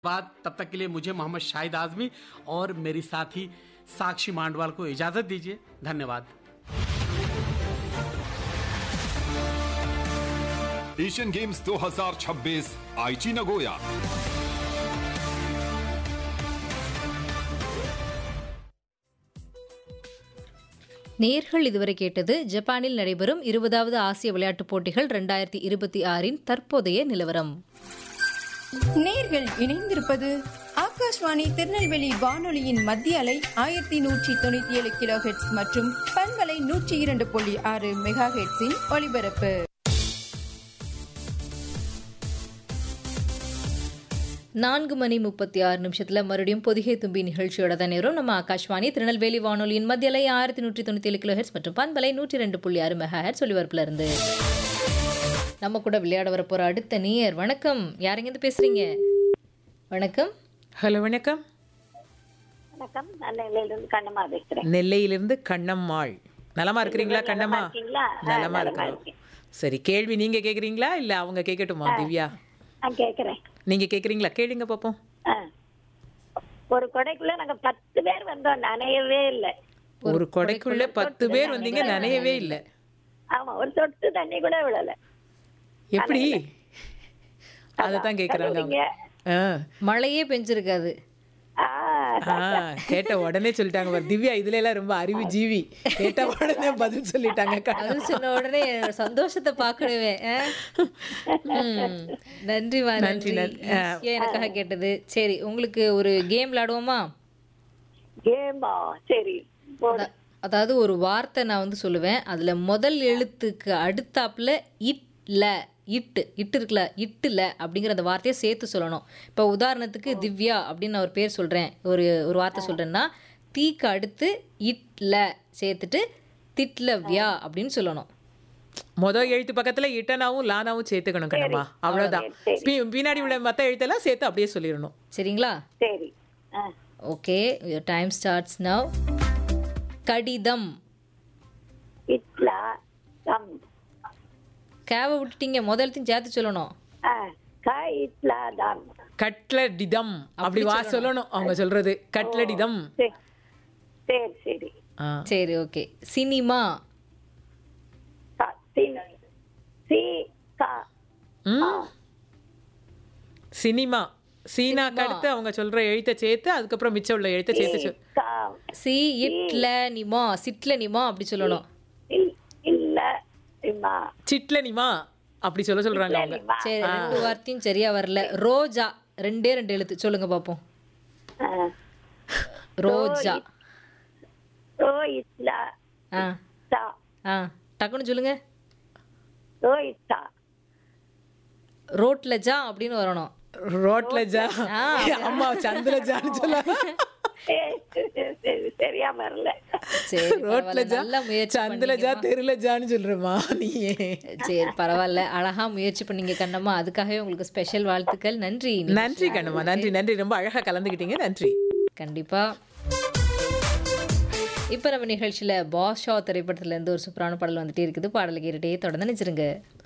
बाद तब तक के लिए मुझे मोहम्मद शाहिद आजमी और मेरी साथी साक्षी मांडवाल को इजाजत दीजिए धन्यवाद एशियन गेम्स 2026 आईची नगोया நேர்கள் இதுவரை கேட்டது ஜப்பானில் நடைபெறும் இருபதாவது ஆசிய விளையாட்டுப் போட்டிகள் ரெண்டாயிரத்தி இருபத்தி ஆறின் தற்போதைய நிலவரம் நேர்கள் இணைந்திருப்பது ஆகாஷ்வாணி திருநெல்வேலி வானொலியின் மத்திய அலை ஆயிரத்தி நூற்றி தொண்ணூத்தி ஏழு கிலோ ஹெட்ஸ் மற்றும் பண்பலை நூற்றி இரண்டு புள்ளி ஆறு மெகா ஹெட்ஸின் ஒலிபரப்பு நான்கு மணி முப்பத்தி ஆறு நிமிஷத்துல மறுபடியும் பொதிகை தும்பி நிகழ்ச்சியோட தான் நேரம் நம்ம ஆகாஷ்வாணி திருநெல்வேலி வானொலியின் மத்திய அலை ஆயிரத்தி நூற்றி தொண்ணூத்தி ஏழு கிலோ ஹெட்ஸ் மற்றும் பண்பலை நூற்றி ரெண்டு புள்ளி ஆறு மெகா ஹெட்ஸ் ஒலிபரப்புல இருந்து நம்ம கூட விளையாட வர போற அடுத்த நேயர் வணக்கம் யாருங்க இருந்து பேசுறீங்க வணக்கம் ஹலோ வணக்கம் வணக்கம் நான் நெல்லையிலிருந்து கண்ணம்மா பேசுறேன் நெல்லையிலிருந்து கண்ணம்மாள் நலமா இருக்கிறீங்களா கண்ணம்மா இருக்கீங்களா? ஆ, நலமா நலமா இருக்கிறோம் இருக்கேன். சரி கேள்வி நீங்க கேக்குறீங்களா இல்ல அவங்க கேட்கட்டுமா திவ்யா நான் கேக்குறேன் நீங்க கேக்குறீங்களா கேளுங்க பாப்போம் ஆ. ஒரு கொடைக்குள்ள நாங்க பத்து பேர் வந்தோம் நனையவே இல்ல ஒரு கொடைக்குள்ள பத்து பேர் வந்தீங்க நனையவே இல்ல ஆமா ஒரு சொட்டு தண்ணி கூட விழல எப்படி அதத்தான் கேக்குறாங்க அவங்க. ஆ. மழையே பெஞ்சிருக்காது ஆ, ஆ, கேட்ட உடனே சொல்லிட்டாங்க பாரு. திவ்யா இதுல எல்லாம் ரொம்ப அறிவு ஜீவி கேட்ட உடனே பதில் சொல்லிட்டாங்க அது சொன்ன உடனே என்னோட சந்தோஷத்தை பார்க்கணுவே ஆ? ம். நன்றிமா நன்றி நன்றி. ஈஸியா எனக்காக கேட்டது சரி உங்களுக்கு ஒரு கேம் விளையாடுவோமா கேமா சரி போடு. அதாவது ஒரு வார்த்தை நான் வந்து சொல்லுவேன் அதுல முதல் எழுத்துக்கு அடுத்தாப்புல இட்ல இட்டு இட்டு இருக்குல்ல இட்டுல அப்படிங்கிற அந்த வார்த்தையை சேர்த்து சொல்லணும் இப்போ உதாரணத்துக்கு திவ்யா அப்படின்னு நான் ஒரு பேர் சொல்றேன் ஒரு ஒரு வார்த்தை சொல்றேன்னா தீக்கு அடுத்து இட்ல சேர்த்துட்டு திட்லவ்யா அப்படின்னு சொல்லணும் மொதல் எழுத்து பக்கத்துல இட்டனாவும் லானாவும் சேர்த்துக்கணும் கண்ணம்மா அவ்வளவுதான் பி- பின்னாடி உள்ள மத்த எழுத்தெல்லாம் சேர்த்து அப்படியே சொல்லிடணும் சரிங்களா சரி ஆ. Okay your time starts now கடிதம் இட்லா கம் கேவை விட்டுட்டீங்க முதலத்தையும் சேர்த்து சொல்லணும் ஆ, க இட்லா தம் கட்லடிதம் அப்படி வா சொல்லணும் அவங்க சொல்றது கட்லடிதம் சரி சரி சரி ஆ. சரி ஓகே சினிமா க- சி சி க ம். சினிமா சீனாக்கு அடுத்து அவங்க சொல்ற எழுத்தை சேர்த்து அதுக்கப்புறம் மிச்சம் உள்ள எழுத்தை சேர்த்து சொல் க சி இட்ல நிமா சிட்ல நிமா அப்படி சொல்லணும் இல்- இல்ல இம்மா சிட்லனிமா அப்படி சொல்ல சொல்றாங்க அவங்க இம்மா. சரி ரெண்டு வார்த்தையும் சரியா வரல ரோஜா ரெண்டே ரெண்டு எழுத்து சொல்லுங்க பாப்போம் ஆ. ரோஜா ரோ இட்லா ஆ தா ஆ டக்குன்னு சொல்லுங்க ரோ இட்டா ரோட்ல ஜா அப்படின்னு வரணும் ரோட்ல ஜா அம்மா சந்திர ஜான்னு சொல்ல சரி, சரியா வரல சரி ரோட்ல பரவாயில்ல. ஜா நல்லா முயற்சி சந்திர ஜா தெருல ஜான்னு சொல்றமா நீ சரி பரவாயில்ல அழகா முயற்சி பண்ணீங்க கண்ணம்மா அதுக்காகவே உங்களுக்கு ஸ்பெஷல் வாழ்த்துக்கள் நன்றி நன்றி கண்ணம்மா நன்றி நன்றி ரொம்ப அழகா கலந்துக்கிட்டீங்க நன்றி கண்டிப்பா இப்போ நம்ம நிகழ்ச்சியில் பாஷா திரைப்படத்துல இருந்து ஒரு சூப்பரான பாடல் வந்துட்டே இருக்குது பாடலை கேட்டுட்டே தொடர்ந்து நினைச்சிருங்க